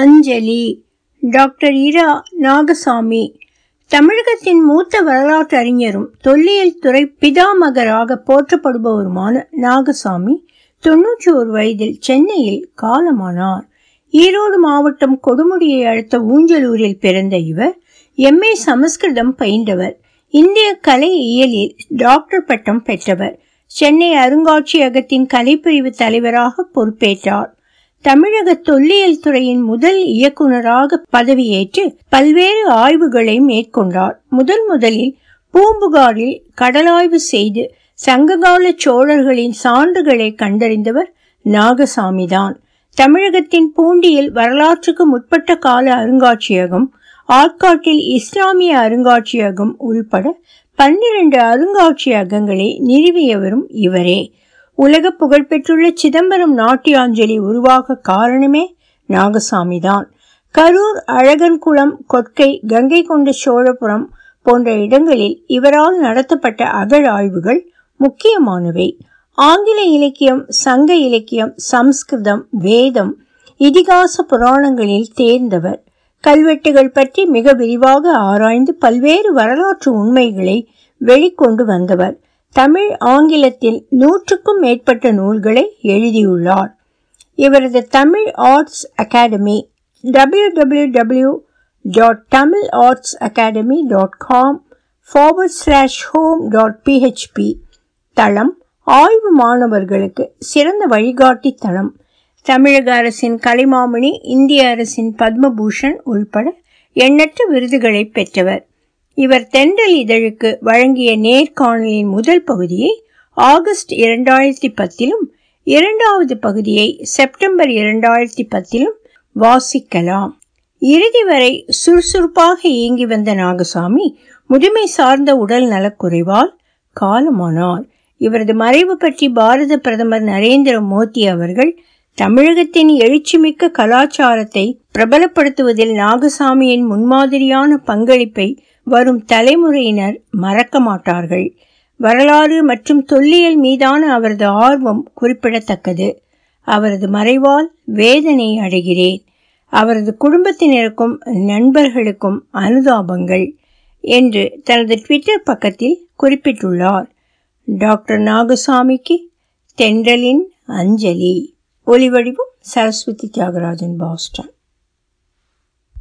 அஞ்சலி doctor இரா நாகசாமி தமிழகத்தின் மூத்த வரலாற்று அறிஞரும் தொல்லியல் துறை பிதாமகராக போற்றப்படுபவருமான நாகசாமி தொன்னூற்றி ஒரு வயதில் சென்னையில் காலமானார் ஈரோடு மாவட்டம் கொடுமுடியை அடுத்த ஊஞ்சலூரில் பிறந்த இவர் எம்ஏ சமஸ்கிருதம் பயின்றவர் இந்திய கலை இயலில் டாக்டர் பட்டம் பெற்றவர் சென்னை அருங்காட்சியகத்தின் கலைப்பிரிவு தலைவராக பொறுப்பேற்றார் தமிழக தொல்லியல் துறையின் முதல் இயக்குநராக பதவியேற்று பல்வேறு ஆய்வுகளை மேற்கொண்டார் முதன் முதலில் பூம்புகாரில் கடலாய்வு செய்து சங்ககால சோழர்களின் சான்றுகளை கண்டறிந்தவர் நாகசாமிதான் தமிழகத்தின் பூண்டியில் வரலாற்றுக்கு முற்பட்ட கால அருங்காட்சியகம் ஆற்காட்டில் இஸ்லாமிய அருங்காட்சியகம் உள்பட பன்னிரண்டு அருங்காட்சியகங்களை நிறுவியவரும் இவரே உலக புகழ்பெற்றுள்ள சிதம்பரம் நாட்டியாஞ்சலி உருவாக காரணமே நாகசாமிதான் கரூர் அழகன்குளம் கொட்கை கங்கை கொண்ட சோழபுரம் போன்ற இடங்களில் இவரால் நடத்தப்பட்ட அகழாய்வுகள் முக்கியமானவை ஆங்கில இலக்கியம் சங்க இலக்கியம் சம்ஸ்கிருதம் வேதம் இதிகாச புராணங்களில் தேர்ந்தவர் கல்வெட்டுகள் பற்றி மிக விரிவாக ஆராய்ந்து பல்வேறு வரலாற்று உண்மைகளை வெளிக்கொண்டு வந்தவர் தமிழ் ஆங்கிலத்தில் நூற்றுக்கும் மேற்பட்ட நூல்களை எழுதியுள்ளார் இவரது Tamil arts academy W W W dot Tamil arts academy dot com forward slash home dot PHP தளம் ஆய்வு மாணவர்களுக்கு சிறந்த வழிகாட்டி தளம் தமிழக அரசின் கலைமாமணி இந்திய அரசின் பத்மபூஷன் உள்பட எண்ணற்ற விருதுகளை பெற்றவர் இவர் தென்றல் இதழுக்கு வழங்கிய நேர்காணலின் முதல் பகுதியை ஆகஸ்ட் இரண்டாயிரத்தி பத்திலும் இரண்டாவது பகுதியை செப்டம்பர் இரண்டாயிரத்தி பத்திலும் வாசிக்கலாம் இறுதி வரை சுறுசுறுப்பாக இயங்கி வந்த நாகசாமி முதுமை சார்ந்த உடல் நலக்குறைவால் காலமானார் இவரது மறைவு பற்றி பாரத பிரதமர் நரேந்திர மோடி அவர்கள் தமிழகத்தின் எழுச்சிமிக்க கலாச்சாரத்தை பிரபலப்படுத்துவதில் நாகசாமியின் முன்மாதிரியான பங்களிப்பை வரும் தலைமுறையினர் மறக்க மாட்டார்கள் வரலாறு மற்றும் தொல்லியல் மீதான அவரது ஆர்வம் குறிப்பிடத்தக்கது அவரது மறைவால் வேதனை அடைகிறேன் அவரது குடும்பத்தினருக்கும் நண்பர்களுக்கும் அனுதாபங்கள் என்று தனது ட்விட்டர் பக்கத்தில் குறிப்பிட்டுள்ளார் டாக்டர் நாகசாமிக்கு தென்றலின் அஞ்சலி ஒலிவடிவம் சரஸ்வதி தியாகராஜன் பாஸ்டன்